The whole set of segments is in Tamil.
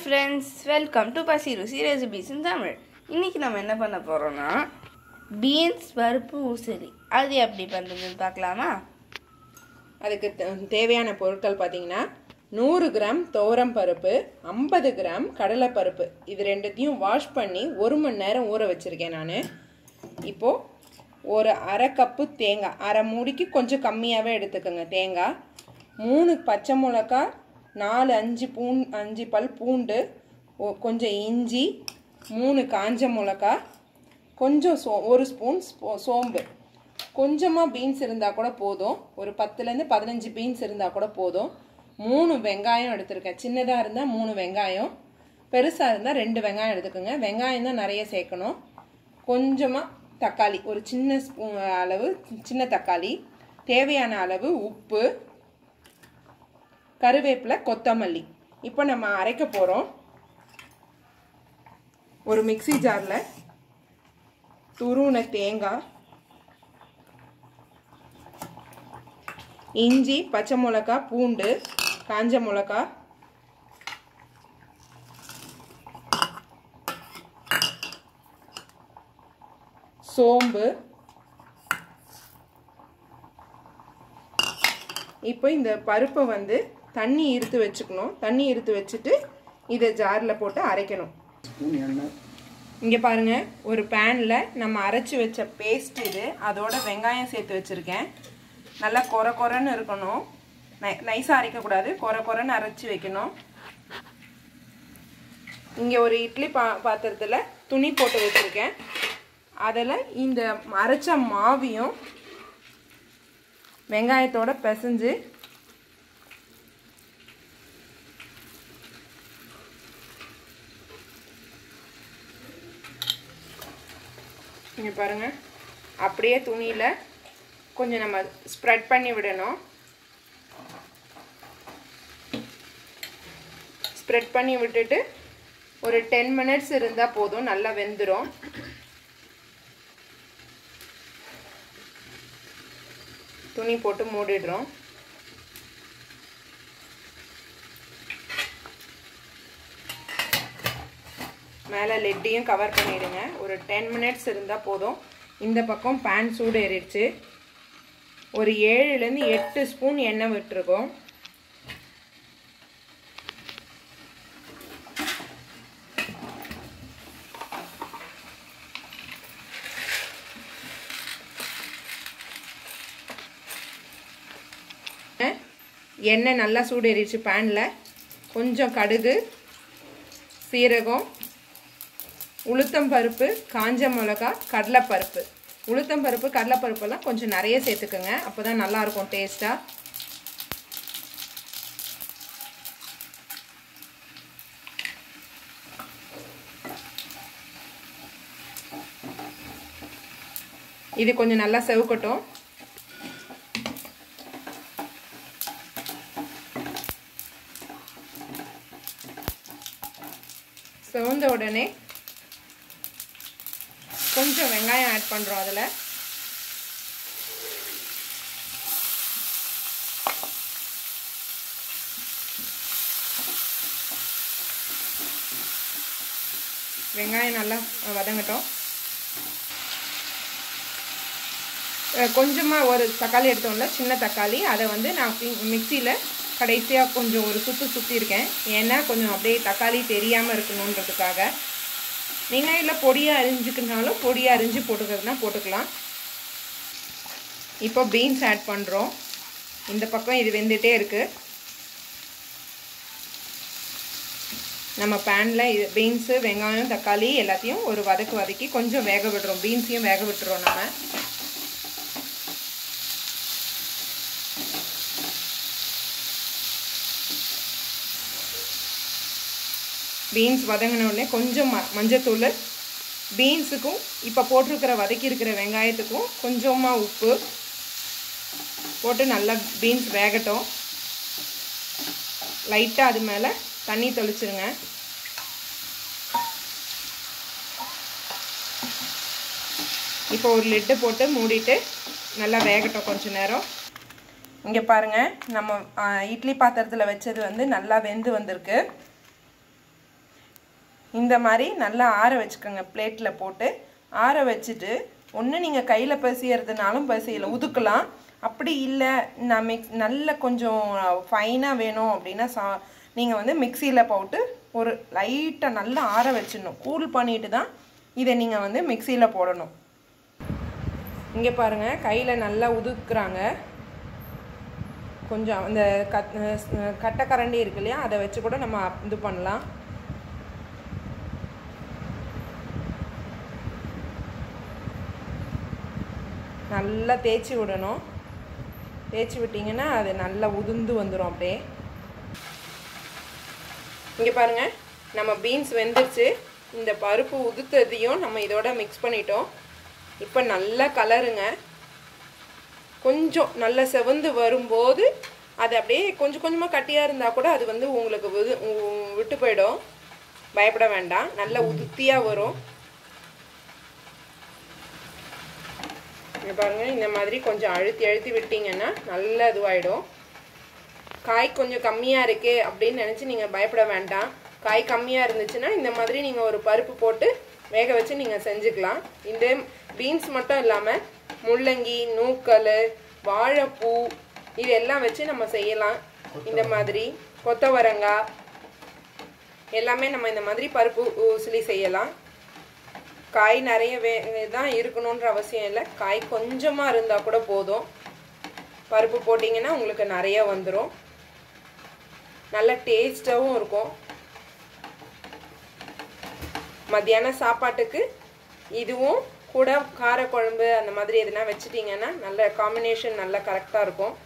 ஃப்ரெண்ட்ஸ் வெல்கம் டு பசி ருசி ரெசிபிஸ் இன் தமிழ் இன்னைக்கு நம்ம என்ன பண்ண போகிறோம்னா பீன்ஸ் பருப்பு ஊசலி அது எப்படி பண்ணுறதுன்னு பார்க்கலாமா அதுக்கு தே- தேவையான பொருட்கள் பார்த்தீங்கன்னா நூறு கிராம் துவரம் பருப்பு ஐம்பது கிராம் கடலைப்பருப்பு இது ரெண்டுத்தையும் வாஷ் பண்ணி ஒரு மணி நேரம் ஊற வச்சுருக்கேன் நான் இப்போது ஒரு அரை கப்பு தேங்காய் அரை மூடிக்கு கொஞ்சம் கம்மியாகவே எடுத்துக்கோங்க தேங்காய் மூணு பச்சை மிளகா நாலு அஞ்சு பூன் அஞ்சு பல் பூண்டு ஒ- கொஞ்சம் இஞ்சி மூணு காஞ்ச மிளகா கொஞ்சம் சோ ஒரு ஸ்பூன் ஸ்போ- சோம்பு கொஞ்சமாக பீன்ஸ் இருந்தால் கூட போதும் ஒரு பத்துலேருந்து பதினஞ்சு பீன்ஸ் இருந்தால் கூட போதும் மூணு வெங்காயம் எடுத்திருக்கேன் சின்னதாக இருந்தால் மூணு வெங்காயம் பெருசாக இருந்தால் ரெண்டு வெங்காயம் எடுத்துக்கோங்க வெங்காயம் தான் நிறைய சேர்க்கணும் கொஞ்சமாக தக்காளி ஒரு சின்ன ஸ்பூன் அளவு சின்ன தக்காளி தேவையான அளவு உப்பு கருவேப்பிலை கொத்தமல்லி இப்போ நம்ம அரைக்க போகிறோம் ஒரு மிக்ஸி ஜாரில் துருவின தேங்காய் இஞ்சி பச்சை மிளகா பூண்டு காஞ்ச மிளகா சோம்பு இப்போ இந்த பருப்பை வந்து தண்ணி இருத்து வச்சுக்கணும் தண்ணி இருத்து வச்சுட்டு இதை ஜாரில் போட்டு அரைக்கணும் இங்கே பாருங்க ஒரு பேனில் நம்ம அரைச்சி வச்ச பேஸ்ட் இது அதோட வெங்காயம் சேர்த்து வச்சுருக்கேன் நல்லா கொர கொரன்னு இருக்கணும் நை நைஸாக அரைக்கக்கூடாது கொர கொரன்னு அரைச்சி வைக்கணும் இங்கே ஒரு இட்லி பா பாத்திரத்தில் துணி போட்டு வச்சுருக்கேன் அதில் இந்த அரைச்ச மாவையும் வெங்காயத்தோட பிசைஞ்சு இங்கே பாருங்கள் அப்படியே துணியில் கொஞ்சம் நம்ம ஸ்ப்ரெட் பண்ணி விடணும் ஸ்ப்ரெட் பண்ணி விட்டுட்டு ஒரு டென் மினிட்ஸ் இருந்தால் போதும் நல்லா வெந்துடும் துணி போட்டு மூடிடுறோம் மேலே லெட்டையும் கவர் பண்ணிடுங்க ஒரு டென் மினிட்ஸ் இருந்தால் போதும் இந்த பக்கம் பேன் சூடு ஏறிடுச்சு ஒரு ஏழுலேருந்து எட்டு ஸ்பூன் எண்ணெய் விட்டுருக்கோம் எண்ணெய் நல்லா சூடு ஏறிடுச்சு பேனில் கொஞ்சம் கடுகு சீரகம் உளுத்தம் பருப்பு காஞ்ச மிளகா கடலைப்பருப்பு உளுத்தம் பருப்பு கடலைப்பருப்பெல்லாம் கொஞ்சம் நிறைய சேர்த்துக்குங்க அப்போ தான் நல்லாயிருக்கும் டேஸ்ட்டாக இது கொஞ்சம் நல்லா செவுக்கட்டும் செவந்த உடனே கொஞ்சம் வெங்காயம் ஆட் பண்ணுறோம் அதில் வெங்காயம் நல்லா வதங்கட்டும் கொஞ்சமாக ஒரு தக்காளி எடுத்தோம்ல சின்ன தக்காளி அதை வந்து நான் மிக்சியில் கடைசியாக கொஞ்சம் ஒரு சுற்று சுற்றிருக்கேன் ஏன்னா கொஞ்சம் அப்படியே தக்காளி தெரியாமல் இருக்கணுன்றதுக்காக நீங்கள் இல்லை பொடியாக அரிஞ்சுக்கினாலும் பொடியாக அரிஞ்சு போட்டுக்கிறதுனா போட்டுக்கலாம் இப்போ பீன்ஸ் ஆட் பண்ணுறோம் இந்த பக்கம் இது வெந்துகிட்டே இருக்குது நம்ம பேனில் இது பீன்ஸு வெங்காயம் தக்காளி எல்லாத்தையும் ஒரு வதக்கு வதக்கி கொஞ்சம் வேக விடுறோம் பீன்ஸையும் வேக விட்டுறோம் நம்ம பீன்ஸ் வதங்கினோடனே கொஞ்சம் ம மஞ்சத்தூள் பீன்ஸுக்கும் இப்போ போட்டிருக்கிற வதக்கி இருக்கிற வெங்காயத்துக்கும் கொஞ்சமாக உப்பு போட்டு நல்லா பீன்ஸ் வேகட்டும் லைட்டாக அது மேலே தண்ணி தெளிச்சிருங்க இப்போ ஒரு லிட்டு போட்டு மூடிட்டு நல்லா வேகட்டும் கொஞ்சம் நேரம் இங்கே பாருங்கள் நம்ம இட்லி பாத்திரத்தில் வச்சது வந்து நல்லா வெந்து வந்திருக்கு இந்த மாதிரி நல்லா ஆற வச்சுக்கோங்க பிளேட்டில் போட்டு ஆற வச்சுட்டு ஒன்று நீங்கள் கையில் பசியறதுனாலும் பசியலாம் உதுக்கலாம் அப்படி இல்லை நான் மிக்ஸ் நல்ல கொஞ்சம் ஃபைனாக வேணும் அப்படின்னா சா நீங்கள் வந்து மிக்சியில் போட்டு ஒரு லைட்டாக நல்லா ஆற வச்சிடணும் கூல் பண்ணிட்டு தான் இதை நீங்கள் வந்து மிக்சியில் போடணும் இங்கே பாருங்கள் கையில் நல்லா உதுக்குறாங்க கொஞ்சம் அந்த கட் கட்டை கரண்டி இருக்கு இல்லையா அதை வச்சு கூட நம்ம இது பண்ணலாம் நல்லா தேய்ச்சி விடணும் தேய்ச்சி விட்டிங்கன்னா அது நல்லா உதிர்ந்து வந்துடும் அப்படியே இங்கே பாருங்கள் நம்ம பீன்ஸ் வெந்துருச்சு இந்த பருப்பு உதுத்ததையும் நம்ம இதோட மிக்ஸ் பண்ணிட்டோம் இப்போ நல்லா கலருங்க கொஞ்சம் நல்லா செவந்து வரும்போது அது அப்படியே கொஞ்சம் கொஞ்சமாக கட்டியாக இருந்தால் கூட அது வந்து உங்களுக்கு விது உ- விட்டு போயிடும் பயப்பட வேண்டாம் நல்லா உதுத்தியாக வரும் இங்க பாருங்க இந்த மாதிரி கொஞ்சம் அழுத்தி அழுத்தி விட்டீங்கன்னா நல்லா இதுவாயிடும் காய் கொஞ்சம் கம்மியாக இருக்கே அப்படின்னு நினச்சி நீங்கள் பயப்பட வேண்டாம் காய் கம்மியாக இருந்துச்சுன்னா இந்த மாதிரி நீங்கள் ஒரு பருப்பு போட்டு வேக வச்சு நீங்கள் செஞ்சுக்கலாம் இந்த பீன்ஸ் மட்டும் இல்லாமல் முள்ளங்கி நூக்கல் வாழைப்பூ இது எல்லாம் வச்சு நம்ம செய்யலாம் இந்த மாதிரி கொத்தவரங்காய் எல்லாமே நம்ம இந்த மாதிரி பருப்பு உசிலி செய்யலாம் காய் நிறைய வே தான் இருக்கணுன்ற அவசியம் இல்லை காய் கொஞ்சமாக இருந்தால் கூட போதும் பருப்பு போட்டிங்கன்னா உங்களுக்கு நிறைய வந்துடும் நல்ல டேஸ்ட்டாகவும் இருக்கும் மத்தியான சாப்பாட்டுக்கு இதுவும் கூட காரக்குழம்பு அந்த மாதிரி எதுனா வச்சிட்டிங்கன்னா நல்ல காம்பினேஷன் நல்லா கரெக்டாக இருக்கும்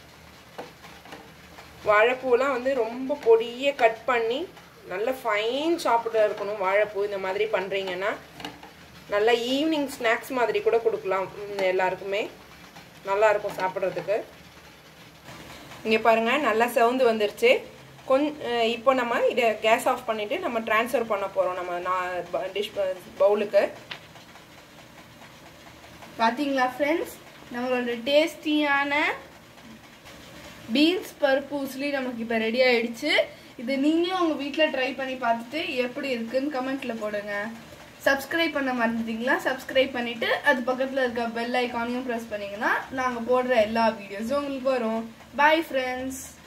வாழைப்பூலாம் வந்து ரொம்ப பொடியே கட் பண்ணி நல்ல ஃபைன் சாப்பிட்டு இருக்கணும் வாழைப்பூ இந்த மாதிரி பண்ணுறீங்கன்னா நல்லா ஈவினிங் ஸ்நாக்ஸ் மாதிரி கூட கொடுக்கலாம் ம், எல்லாருக்குமே நல்லா இருக்கும் சாப்பிட்றதுக்கு இங்கே பாருங்கள் நல்லா செவந்து வந்துருச்சு கொஞ் அஹ் இப்போ நம்ம இதை கேஸ் ஆஃப் பண்ணிவிட்டு நம்ம ட்ரான்ஸ்ஃபர் பண்ண போகிறோம் நம்ம நான் டிஷ் பவுலுக்கு பார்த்தீங்களா ஃப்ரெண்ட்ஸ் நம்மளோட டேஸ்டியான பீன்ஸ் பருப்பு உசிலி நமக்கு இப்போ ரெடி ஆயிடுச்சு இது நீங்களும் உங்கள் வீட்டில் ட்ரை பண்ணி பார்த்துட்டு எப்படி இருக்குன்னு கமெண்ட்டில் போடுங்க சப்ஸ்கிரைப் பண்ண மறந்துட்டீங்களா சப்ஸ்கிரைப் பண்ணிவிட்டு அது பக்கத்தில் இருக்க பெல் ஐக்கானையும் ப்ரெஸ் பண்ணிங்கன்னா நாங்கள் போடுற எல்லா வீடியோஸும் உங்களுக்கு வரும் பாய் ஃப்ரெண்ட்ஸ்